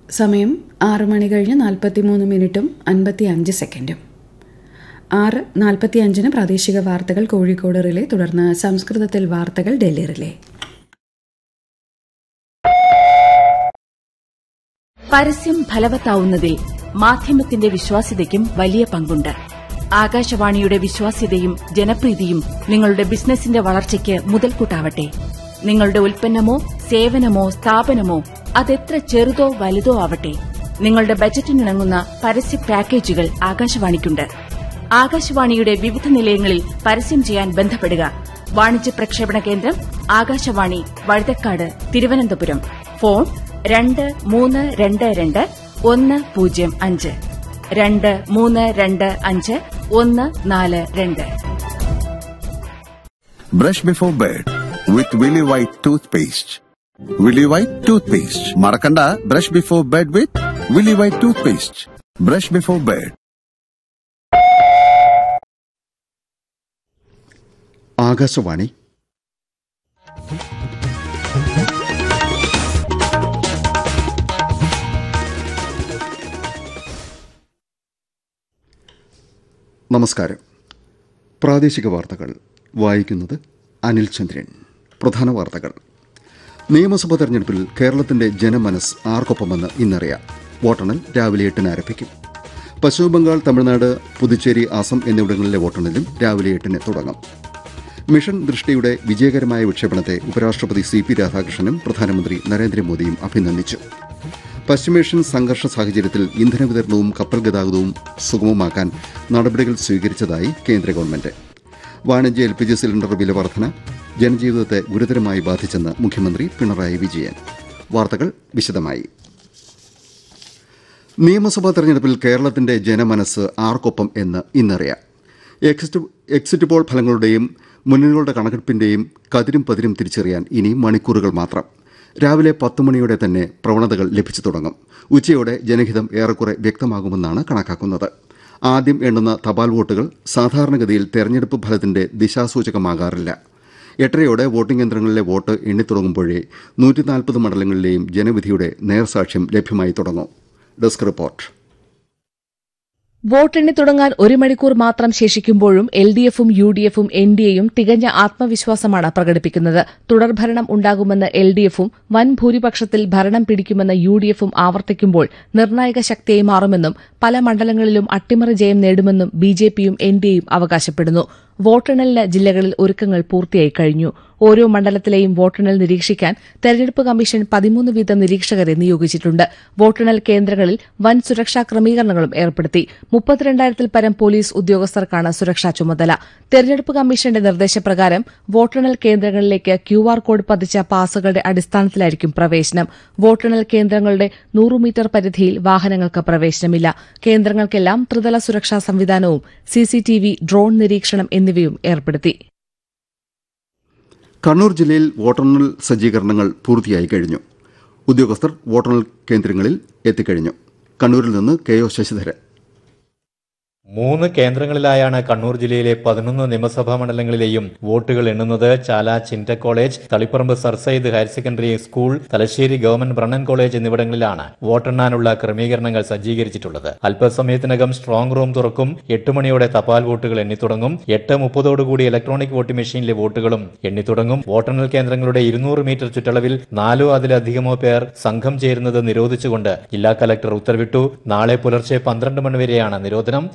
സമയം ആറ് മണി കഴിഞ്ഞ് നാൽപ്പത്തിമൂന്ന് മിനിറ്റും അൻപത്തി അഞ്ച് സെക്കൻഡും ആറ് നാൽപ്പത്തി അഞ്ചിന് പ്രാദേശിക വാർത്തകൾ കോഴിക്കോട് റിലേ തുടർന്ന് സംസ്കൃതത്തിൽ വാർത്തകൾ ഡൽഹി റിലേ പരസ്യം ഫലവത്താവുന്നതിൽ മാധ്യമത്തിന്റെ വിശ്വാസ്യതയ്ക്കും വലിയ പങ്കുണ്ട് ആകാശവാണിയുടെ വിശ്വാസ്യതയും ജനപ്രീതിയും നിങ്ങളുടെ ബിസിനസിന്റെ വളർച്ചയ്ക്ക് മുതൽക്കൂട്ടാവട്ടെ നിങ്ങളുടെ ഉൽപ്പന്നമോ സേവനമോ സ്ഥാപനമോ അതെത്ര ചെറുതോ വലുതോ ആവട്ടെ നിങ്ങളുടെ ബജറ്റിനിണങ്ങുന്ന പരസ്യ പാക്കേജുകൾ ആകാശവാണിക്കുണ്ട് ആകാശവാണിയുടെ വിവിധ നിലയങ്ങളിൽ പരസ്യം ചെയ്യാൻ ബന്ധപ്പെടുക വാണിജ്യ പ്രക്ഷേപണ കേന്ദ്രം ആകാശവാണി വഴുതക്കാട് തിരുവനന്തപുരം ഫോൺ രണ്ട് മൂന്ന് രണ്ട് രണ്ട് ഒന്ന് പൂജ്യം അഞ്ച് രണ്ട് മൂന്ന് രണ്ട് അഞ്ച് ഒന്ന് നാല് രണ്ട് Brush before bed with Willy White toothpaste. Willy White toothpaste. Marakanda, brush before bed with Willy White toothpaste. Brush before bed. Akashvani നമസ്കാരം പ്രാദേശിക വാർത്തകൾ വായിക്കുന്നത് അനിൽ ചന്ദ്രൻ പ്രധാന വാർത്തകൾ നിയമസഭാ തെരഞ്ഞെടുപ്പിൽ കേരളത്തിന്റെ ജനമനസ് ആർക്കൊപ്പമെന്ന് ഇന്നറിയാം വോട്ടെണ്ണൽ രാവിലെ എട്ടിന് ആരംഭിക്കും പശ്ചിമബംഗാൾ തമിഴ്നാട് പുതുച്ചേരി അസം എന്നിവിടങ്ങളിലെ വോട്ടെണ്ണലും രാവിലെ എട്ടിന് തുടങ്ങും മിഷൻ ദൃഷ്ടിയുടെ വിജയകരമായ വിക്ഷേപണത്തെ ഉപരാഷ്ട്രപതി സി പി രാധാകൃഷ്ണനും പ്രധാനമന്ത്രി നരേന്ദ്രമോദിയും അഭിനന്ദിച്ചു പശ്ചിമേഷ്യൻ സംഘർഷ സാഹചര്യത്തിൽ ഇന്ധന വിതരണവും കപ്പൽ ഗതാഗതവും സുഗമമാക്കാൻ നടപടികൾ സ്വീകരിച്ചതായി കേന്ദ്ര ഗവൺമെന്റ് വാണിജ്യ എൽ പി ജി സിലിണ്ടർ വില വർധന ജനജീവിതത്തെ ഗുരുതരമായി ബാധിച്ചെന്ന് മുഖ്യമന്ത്രി പിണറായി വിജയൻ വാർത്തകൾ വിശദമായി നിയമസഭാ തെരഞ്ഞെടുപ്പിൽ കേരളത്തിന്റെ ജനമനസ് ആർക്കൊപ്പം എന്ന് ഇന്നറിയാം എക്സിറ്റ് എക്സിറ്റ് പോൾ ഫലങ്ങളുടെയും മുന്നണികളുടെ കണക്കെടുപ്പിന്റെയും കതിരും പതിരും തിരിച്ചറിയാൻ ഇനി മണിക്കൂറുകൾ മാത്രം രാവിലെ പത്ത് മണിയോടെ തന്നെ പ്രവണതകൾ ലഭിച്ചു തുടങ്ങും ഉച്ചയോടെ ജനഹിതം ഏറെക്കുറെ വ്യക്തമാകുമെന്നാണ് കണക്കാക്കുന്നത് ആദ്യം എണ്ണുന്ന തപാൽ വോട്ടുകൾ സാധാരണഗതിയിൽ തെരഞ്ഞെടുപ്പ് ഫലത്തിന്റെ ദിശാസൂചകമാകാറില്ല എട്ടരയോടെ വോട്ടിംഗ് യന്ത്രങ്ങളിലെ വോട്ട് എണ്ണിത്തുടങ്ങുമ്പോഴേ നൂറ്റിനാൽപ്പത് മണ്ഡലങ്ങളിലെയും ജനവിധിയുടെ നേർസാക്ഷ്യം ലഭ്യമായി തുടങ്ങും ഡെസ്ക് റിപ്പോർട്ട് വോട്ടെണ്ണി തുടങ്ങാൻ ഒരു മണിക്കൂർ മാത്രം ശേഷിക്കുമ്പോഴും എൽ ഡി എഫും യു ഡി എഫും എൻ ഡി എയും തികഞ്ഞ ആത്മവിശ്വാസമാണ് പ്രകടിപ്പിക്കുന്നത് തുടർഭരണം ഉണ്ടാകുമെന്ന് എൽ ഡി എഫും വൻ ഭൂരിപക്ഷത്തിൽ ഭരണം പിടിക്കുമെന്ന് യു ഡി എഫും ആവർത്തിക്കുമ്പോൾ നിർണായക ശക്തിയായി മാറുമെന്നും പല മണ്ഡലങ്ങളിലും അട്ടിമറി ജയം നേടുമെന്നും ബി ജെ പിയും എൻ ഡി എയും അവകാശപ്പെടുന്നു വോട്ടെണ്ണലിന് ജില്ലകളിൽ ഒരുക്കങ്ങൾ പൂർത്തിയായി കഴിഞ്ഞു ഓരോ മണ്ഡലത്തിലെയും വോട്ടെണ്ണൽ നിരീക്ഷിക്കാൻ തെരഞ്ഞെടുപ്പ് കമ്മീഷൻ പതിമൂന്ന് വീതം നിരീക്ഷകരെ നിയോഗിച്ചിട്ടുണ്ട് വോട്ടെണ്ണൽ കേന്ദ്രങ്ങളിൽ വൻ സുരക്ഷാ ക്രമീകരണങ്ങളും ഏർപ്പെടുത്തി മുപ്പത്തിരണ്ടായിരത്തിൽ പരം പോലീസ് ഉദ്യോഗസ്ഥർക്കാണ് സുരക്ഷാ ചുമതല തെരഞ്ഞെടുപ്പ് കമ്മീഷന്റെ നിർദ്ദേശപ്രകാരം വോട്ടെണ്ണൽ കേന്ദ്രങ്ങളിലേക്ക് ക്യു ആർ കോഡ് പതിച്ച പാസുകളുടെ അടിസ്ഥാനത്തിലായിരിക്കും പ്രവേശനം വോട്ടെണ്ണൽ കേന്ദ്രങ്ങളുടെ നൂറ് മീറ്റർ പരിധിയിൽ വാഹനങ്ങൾക്ക് പ്രവേശനമില്ല കേന്ദ്രങ്ങൾക്കെല്ലാം ത്രിതല സുരക്ഷാ സംവിധാനവും സിസിടിവി ഡ്രോൺ നിരീക്ഷണം എന്നിവയും ഏർപ്പെടുത്തി കണ്ണൂർ ജില്ലയിൽ വോട്ടെണ്ണൽ സജ്ജീകരണങ്ങൾ പൂർത്തിയായി കഴിഞ്ഞു ഉദ്യോഗസ്ഥർ വോട്ടെണ്ണൽ കേന്ദ്രങ്ങളിൽ എത്തിക്കഴിഞ്ഞു കണ്ണൂരിൽ നിന്ന് കെ ഒ ശശിധരൻ മൂന്ന് കേന്ദ്രങ്ങളിലായാണ് കണ്ണൂർ ജില്ലയിലെ പതിനൊന്ന് നിയമസഭാ മണ്ഡലങ്ങളിലെയും വോട്ടുകൾ എണ്ണുന്നത് ചാല ചിൻറ്റ college Taliparamba Sir Syed higher secondary school Thalassery government Brennan college എന്നിവിടങ്ങളിലാണ് വോട്ടെണ്ണാനുള്ള ക്രമീകരണങ്ങൾ സജ്ജീകരിച്ചിട്ടുള്ളത് അല്പസമയത്തിനകം സ്ട്രോങ് റൂം തുറക്കും എട്ട് മണിയോടെ തപാൽ വോട്ടുകൾ എണ്ണിത്തുടങ്ങും എട്ട് മുപ്പതോടുകൂടി ഇലക്ട്രോണിക് വോട്ടിംഗ് മെഷീനിലെ വോട്ടുകളും എണ്ണിത്തുടങ്ങും വോട്ടെണ്ണൽ കേന്ദ്രങ്ങളുടെ ഇരുന്നൂറ് മീറ്റർ ചുറ്റളവിൽ നാലോ അതിലധികമോ പേർ സംഘം ചേരുന്നത് നിരോധിച്ചുകൊണ്ട് ജില്ലാ കലക്ടർ ഉത്തരവിട്ടു നാളെ പുലർച്ചെ പന്ത്രണ്ട് മണിവരെയാണ് നിരോധനം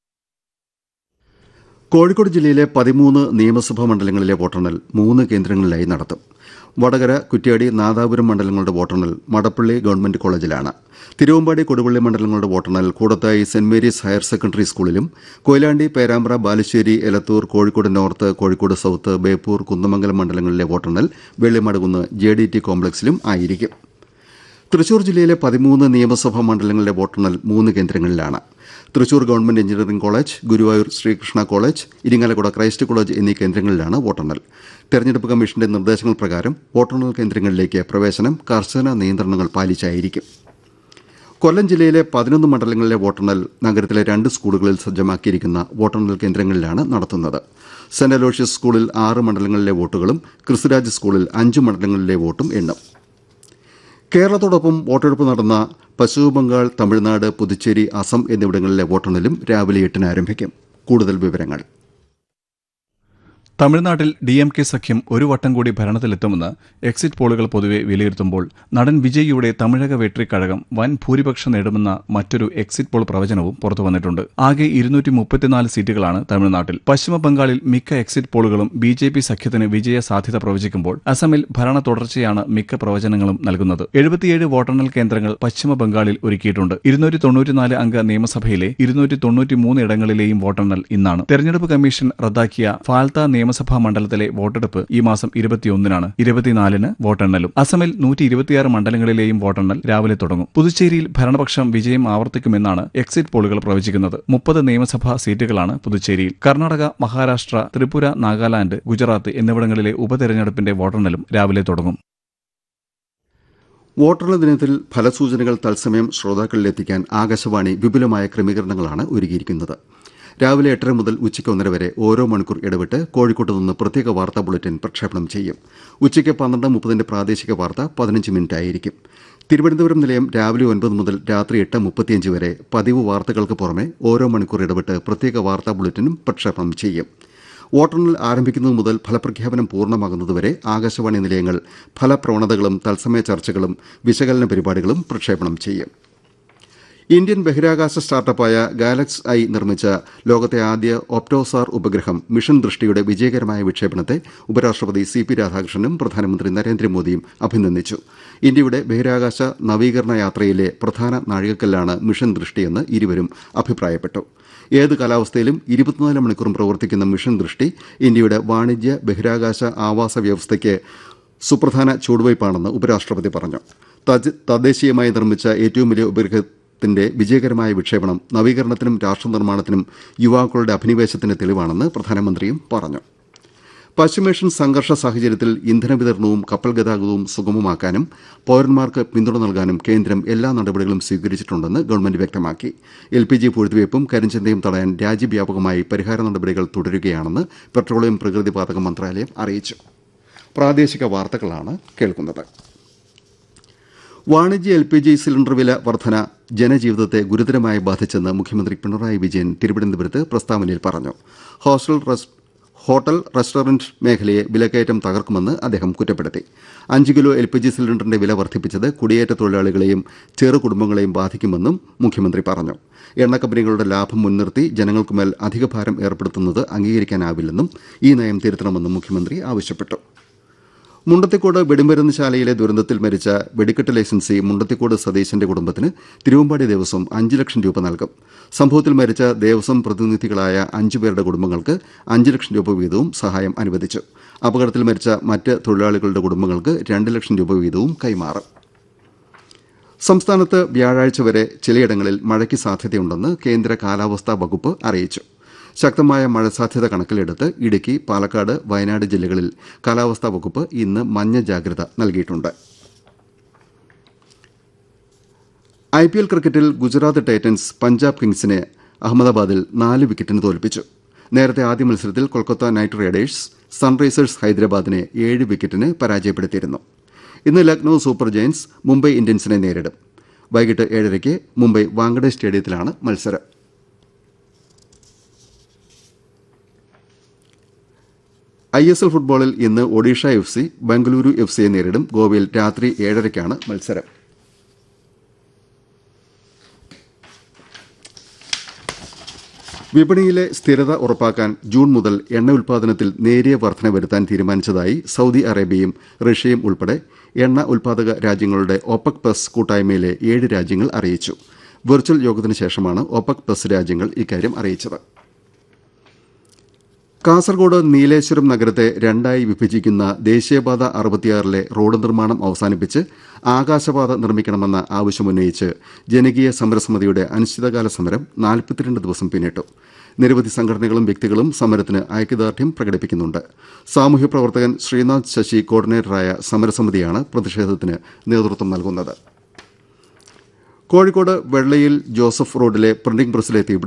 കോഴിക്കോട് ജില്ലയിലെ പതിമൂന്ന് നിയമസഭാ മണ്ഡലങ്ങളിലെ വോട്ടെണ്ണൽ മൂന്ന് കേന്ദ്രങ്ങളിലായി നടത്തും വടകര കുറ്റ്യാടി നാദാപുരം മണ്ഡലങ്ങളുടെ വോട്ടെണ്ണൽ മടപ്പള്ളി ഗവൺമെന്റ് കോളേജിലാണ് തിരുവമ്പാടി കൊടുവള്ളി മണ്ഡലങ്ങളുടെ വോട്ടെണ്ണൽ Koodathai saint Mary's higher secondary സ്കൂളിലും കൊയിലാണ്ടി പേരാമ്പ്ര ബാലുശ്ശേരി എലത്തൂർ കോഴിക്കോട് നോർത്ത് കോഴിക്കോട് സൌത്ത് ബേപ്പൂർ കുന്നമംഗലം മണ്ഡലങ്ങളിലെ വോട്ടെണ്ണൽ വെള്ളിമടകുന്ന് ജെ ഡി ടി കോംപ്ലക്സിലും ആയിരിക്കും തൃശൂർ ജില്ലയിലെ പതിമൂന്ന് നിയമസഭാ മണ്ഡലങ്ങളിലെ വോട്ടെണ്ണൽ മൂന്ന് കേന്ദ്രങ്ങളിലാണ് Thrissur government engineering college Guruvayur Sreekrishna college Irinjalakuda Christ college എന്നീ കേന്ദ്രങ്ങളിലാണ് വോട്ടെണ്ണൽ തെരഞ്ഞെടുപ്പ് കമ്മീഷന്റെ നിർദ്ദേശങ്ങൾ പ്രകാരം വോട്ടെണ്ണൽ കേന്ദ്രങ്ങളിലേക്ക് പ്രവേശനം കർശന നിയന്ത്രണങ്ങൾ പാലിച്ചായിരിക്കും കൊല്ലം ജില്ലയിലെ പതിനൊന്ന് മണ്ഡലങ്ങളിലെ വോട്ടെണ്ണൽ നഗരത്തിലെ രണ്ട് സ്കൂളുകളിൽ സജ്ജമാക്കിയിരിക്കുന്ന വോട്ടെണ്ണൽ കേന്ദ്രങ്ങളിലാണ് നടത്തുന്നത് സെന്റ് അലോഷ്യസ് സ്കൂളിൽ ആറ് മണ്ഡലങ്ങളിലെ വോട്ടുകളും ക്രിസ്തുരാജ് സ്കൂളിൽ അഞ്ച് മണ്ഡലങ്ങളിലെ വോട്ടും എണ്ണും കേരളത്തോടൊപ്പം വോട്ടെടുപ്പ് നടന്ന പശ്ചിമബംഗാൾ തമിഴ്നാട് പുതുച്ചേരി അസം എന്നിവിടങ്ങളിലെ വോട്ടെണ്ണലും രാവിലെ എട്ടിന് ആരംഭിക്കും കൂടുതൽ വിവരങ്ങൾ തമിഴ്നാട്ടിൽ ഡി എം കെ സഖ്യം ഒരു വട്ടം കൂടി ഭരണത്തിലെത്തുമെന്ന് എക്സിറ്റ് പോളുകൾ പൊതുവെ വിലയിരുത്തുമ്പോൾ നടൻ വിജയിയുടെ തമിഴക വെട്രിക്കഴകം വൻ ഭൂരിപക്ഷം നേടുമെന്ന മറ്റൊരു എക്സിറ്റ് പോൾ പ്രവചനവും പുറത്തുവന്നിട്ടുണ്ട് ആകെ ഇരുന്നൂറ്റി മുപ്പത്തിനാല് സീറ്റുകളാണ് തമിഴ്നാട്ടിൽ പശ്ചിമ ബംഗാളിൽ മിക്ക എക്സിറ്റ് പോളുകളും ബി ജെ പി സഖ്യത്തിന് വിജയ സാധ്യത പ്രവചിക്കുമ്പോൾ അസമിൽ ഭരണ തുടർച്ചയാണ് മിക്ക പ്രവചനങ്ങളും നൽകുന്നത് എഴുപത്തിയേഴ് വോട്ടെണ്ണൽ കേന്ദ്രങ്ങൾ പശ്ചിമ ബംഗാളിൽ ഒരുക്കിയിട്ടുണ്ട് ഇരുന്നൂറ്റി തൊണ്ണൂറ്റിനാല് അംഗ നിയമസഭയിലെ ഇരുന്നൂറ്റി തൊണ്ണൂറ്റിമൂന്ന് ഇടങ്ങളിലെയും വോട്ടെണ്ണൽ ഇന്നാണ് തെരഞ്ഞെടുപ്പ് കമ്മീഷൻ റദ്ദാക്കിയ ഫാൽത്ത നിയമസഭാ മണ്ഡലത്തിലെ വോട്ടെടുപ്പ് ഈ മാസം ഇരുപത്തിയൊന്നിനാണ് ഇരുപത്തിനാലിന് വോട്ടെണ്ണലും അസമിൽ നൂറ്റി ഇരുപത്തിയാറ് മണ്ഡലങ്ങളിലെയും വോട്ടെണ്ണൽ രാവിലെ തുടങ്ങും പുതുച്ചേരിയിൽ ഭരണപക്ഷം വിജയം ആവർത്തിക്കുമെന്നാണ് എക്സിറ്റ് പോളുകൾ പ്രവചിക്കുന്നത് മുപ്പത് നിയമസഭാ സീറ്റുകളാണ് പുതുച്ചേരിയിൽ കർണാടക മഹാരാഷ്ട്ര ത്രിപുര നാഗാലാന്റ് ഗുജറാത്ത് എന്നിവിടങ്ങളിലെ ഉപതെരഞ്ഞെടുപ്പിന്റെ വോട്ടെണ്ണലും രാവിലെ തുടങ്ങും വോട്ടെണ്ണൽ ദിനത്തിൽ ഫലസൂചനകൾ തത്സമയം ശ്രോതാക്കളിലെത്തിക്കാൻ ആകാശവാണി വിപുലമായ ക്രമീകരണങ്ങളാണ് ഒരുക്കിയിരിക്കുന്നത് രാവിലെ എട്ടര മുതൽ ഉച്ചയ്ക്ക് ഒന്നര വരെ ഓരോ മണിക്കൂർ ഇടവിട്ട് കോഴിക്കോട്ട് നിന്ന് പ്രത്യേക വാർത്താ ബുള്ളറ്റിൻ പ്രക്ഷേപണം ചെയ്യും ഉച്ചയ്ക്ക് പന്ത്രണ്ട് മുപ്പതിന്റെ പ്രാദേശിക വാർത്ത പതിനഞ്ച് മിനിറ്റ് ആയിരിക്കും തിരുവനന്തപുരം നിലയം രാവിലെ ഒൻപത് മുതൽ രാത്രി എട്ട് മുപ്പത്തിയഞ്ച് വരെ പതിവ് വാർത്തകൾക്ക് പുറമെ ഓരോ മണിക്കൂർ ഇടവിട്ട് പ്രത്യേക വാർത്താ ബുള്ളറ്റിനും പ്രക്ഷേപണം ചെയ്യും വോട്ടെണ്ണൽ ആരംഭിക്കുന്നത് മുതൽ ഫലപ്രഖ്യാപനം പൂർണ്ണമാകുന്നതുവരെ ആകാശവാണി നിലയങ്ങൾ ഫലപ്രവണതകളും തത്സമയ ചർച്ചകളും വിശകലന പരിപാടികളും പ്രക്ഷേപണം ചെയ്യും ഇന്ത്യൻ ബഹിരാകാശ സ്റ്റാർട്ടപ്പായ ഗാലക്സ് ഐ നിർമ്മിച്ച ലോകത്തെ ആദ്യ ഒപ്റ്റോസാർ ഉപഗ്രഹം മിഷൻ ദൃഷ്ടിയുടെ വിജയകരമായ വിക്ഷേപണത്തെ ഉപരാഷ്ട്രപതി സി പി രാധാകൃഷ്ണനും പ്രധാനമന്ത്രി നരേന്ദ്രമോദിയും അഭിനന്ദിച്ചു ഇന്ത്യയുടെ ബഹിരാകാശ നവീകരണ യാത്രയിലെ പ്രധാന നാഴികക്കല്ലാണ് മിഷൻ ദൃഷ്ടിയെന്ന് ഇരുവരും അഭിപ്രായപ്പെട്ടു ഏത് കാലാവസ്ഥയിലും ഇരുപത്തിനാല് മണിക്കൂറും പ്രവർത്തിക്കുന്ന മിഷൻ ദൃഷ്ടി ഇന്ത്യയുടെ വാണിജ്യ ബഹിരാകാശ ആവാസ വ്യവസ്ഥയ്ക്ക് സുപ്രധാന ചുവടുവയ്പ്പാണെന്ന് ഉപരാഷ്ട്രപതി പറഞ്ഞു തദ്ദ- തദ്ദേശീയമായി നിർമ്മിച്ച ഏറ്റവും വലിയ ഉപഗ്രഹത്തിന്റെ വിജയകരമായ വിക്ഷേപണം നവീകരണത്തിനും രാഷ്ട്രനിർമ്മാണത്തിനും യുവാക്കളുടെ അഭിനിവേശത്തിന് തെളിവാണെന്ന് പ്രധാനമന്ത്രിയും പറഞ്ഞു പശ്ചിമേഷ്യൻ സംഘർഷ സാഹചര്യത്തിൽ ഇന്ധന വിതരണവും കപ്പൽ ഗതാഗതവും സുഗമമാക്കാനും പൌരന്മാർക്ക് പിന്തുണ നൽകാനും കേന്ദ്രം എല്ലാ നടപടികളും സ്വീകരിച്ചിട്ടുണ്ടെന്ന് ഗവൺമെന്റ് വ്യക്തമാക്കി എൽ പി ജി പൂഴ്ത്തിവയ്പും കരിഞ്ചന്തയും തടയാൻ രാജ്യവ്യാപകമായി പരിഹാര നടപടികൾ തുടരുകയാണെന്ന് പെട്രോളിയം പ്രകൃതിവാതക മന്ത്രാലയം അറിയിച്ചു പ്രാദേശിക വാർത്തകളാണ് കേൾക്കുന്നത് വാണിജ്യ എൽ പി ജി സിലിണ്ടർ വില വർധന ജനജീവിതത്തെ ഗുരുതരമായി ബാധിച്ചെന്ന് മുഖ്യമന്ത്രി പിണറായി വിജയൻ തിരുവനന്തപുരത്ത് പ്രസ്താവനയിൽ പറഞ്ഞു ഹോസ്റ്റൽ റെസ്- ഹോട്ടൽ റെസ്റ്റോറന്റ് മേഖലയെ വിലക്കയറ്റം തകർക്കുമെന്ന് അദ്ദേഹം കുറ്റപ്പെടുത്തി അഞ്ച് കിലോ എൽ പി ജി സിലിണ്ടറിന്റെ വില വർദ്ധിപ്പിച്ചത് കുടിയേറ്റ തൊഴിലാളികളെയും ചെറു കുടുംബങ്ങളെയും ബാധിക്കുമെന്നും മുഖ്യമന്ത്രി പറഞ്ഞു എണ്ണ കമ്പനികളുടെ ലാഭം മുൻനിർത്തി ജനങ്ങൾക്കുമേൽ അധിക ഭാരം ഏർപ്പെടുത്തുന്നത് അംഗീകരിക്കാനാവില്ലെന്നും ഈ നയം തിരുത്തണമെന്നും മുഖ്യമന്ത്രി ആവശ്യപ്പെട്ടു മുണ്ടത്തിക്കോട് വെടിമരുന്ന് ശാലയിലെ ദുരന്തത്തിൽ മരിച്ച വെടിക്കെട്ട് ലൈസൻസി മുണ്ടത്തിക്കോട് സതീശന്റെ കുടുംബത്തിന് തിരുവമ്പാടി ദേവസ്വം അഞ്ച് ലക്ഷം രൂപ നൽകും സംഭവത്തിൽ മരിച്ച ദേവസ്വം പ്രതിനിധികളായ അഞ്ചു പേരുടെ കുടുംബങ്ങൾക്ക് അഞ്ച് ലക്ഷം രൂപ വീതവും സഹായം അനുവദിച്ചു അപകടത്തിൽ മരിച്ച മറ്റ് തൊഴിലാളികളുടെ കുടുംബങ്ങൾക്ക് രണ്ട് ലക്ഷം രൂപ വീതവും കൈമാറും സംസ്ഥാനത്ത് വ്യാഴാഴ്ച വരെ ചിലയിടങ്ങളിൽ മഴയ്ക്ക് സാധ്യതയുണ്ടെന്ന് കേന്ദ്ര കാലാവസ്ഥാ വകുപ്പ് അറിയിച്ചു ശക്തമായ മഴ സാധ്യത കണക്കിലെടുത്ത് ഇടുക്കി പാലക്കാട് വയനാട് ജില്ലകളിൽ കാലാവസ്ഥാ വകുപ്പ് ഇന്ന് മഞ്ഞ ജാഗ്രത നൽകിയിട്ടുണ്ട് ഐ പി എൽ ക്രിക്കറ്റിൽ ഗുജറാത്ത് ടൈറ്റൻസ് പഞ്ചാബ് കിങ്സിനെ അഹമ്മദാബാദിൽ നാല് വിക്കറ്റിന് തോൽപ്പിച്ചു നേരത്തെ ആദ്യ മത്സരത്തിൽ കൊൽക്കത്ത നൈറ്റ് റൈഡേഴ്സ് സൺറൈസേഴ്സ് ഹൈദരാബാദിനെ ഏഴ് വിക്കറ്റിന് പരാജയപ്പെടുത്തിയിരുന്നു ഇന്ന് ലക്നൌ സൂപ്പർ ജയൻസ് മുംബൈ ഇന്ത്യൻസിനെ നേരിടും വൈകിട്ട് ഏഴരയ്ക്ക് മുംബൈ വാങ്കഡെ സ്റ്റേഡിയത്തിലാണ് മത്സരം ഐ എസ് എൽ ഫുട്ബോളിൽ ഇന്ന് Odisha F C Bengaluru F സിയെ നേരിടും ഗോവയിൽ രാത്രി ഏഴരയ്ക്കാണ് മത്സരം വിപണിയിലെ സ്ഥിരത ഉറപ്പാക്കാൻ ജൂൺ മുതൽ എണ്ണ ഉൽപാദനത്തിൽ നേരിയ വർധന വരുത്താൻ തീരുമാനിച്ചതായി സൌദി അറേബ്യയും റഷ്യയും ഉൾപ്പെടെ എണ്ണ ഉൽപാദക രാജ്യങ്ങളുടെ ഒപക് പ്ലസ് കൂട്ടായ്മയിലെ ഏഴ് രാജ്യങ്ങൾ അറിയിച്ചു വെർച്വൽ യോഗത്തിന് ശേഷമാണ് ഒപക് പ്ലസ് രാജ്യങ്ങൾ ഇക്കാര്യം അറിയിച്ചത് കാസർഗോഡ് നീലേശ്വരം നഗരത്തെ രണ്ടായി വിഭജിക്കുന്ന ദേശീയപാത അറുപത്തിയാറിലെ റോഡ് നിർമ്മാണം അവസാനിപ്പിച്ച് ആകാശപാത നിർമ്മിക്കണമെന്ന ആവശ്യമുന്നയിച്ച് ജനകീയ സമരസമിതിയുടെ അനിശ്ചിതകാല സമരം നാൽപ്പത്തിരണ്ട് ദിവസം പിന്നിട്ടു നിരവധി സംഘടനകളും വ്യക്തികളും സമരത്തിന് ഐക്യദാർഢ്യം പ്രകടിപ്പിക്കുന്നുണ്ട് സാമൂഹ്യ പ്രവർത്തകൻ ശ്രീനാഥ് ശശി കോർഡിനേറ്ററായ സമരസമിതിയാണ് പ്രതിഷേധത്തിന് നേതൃത്വം നൽകുന്നത് കോഴിക്കോട് വെള്ളയിൽ ജോസഫ് റോഡിലെ പ്രിന്റിംഗ് പ്രസിലെ തീപിടുത്തം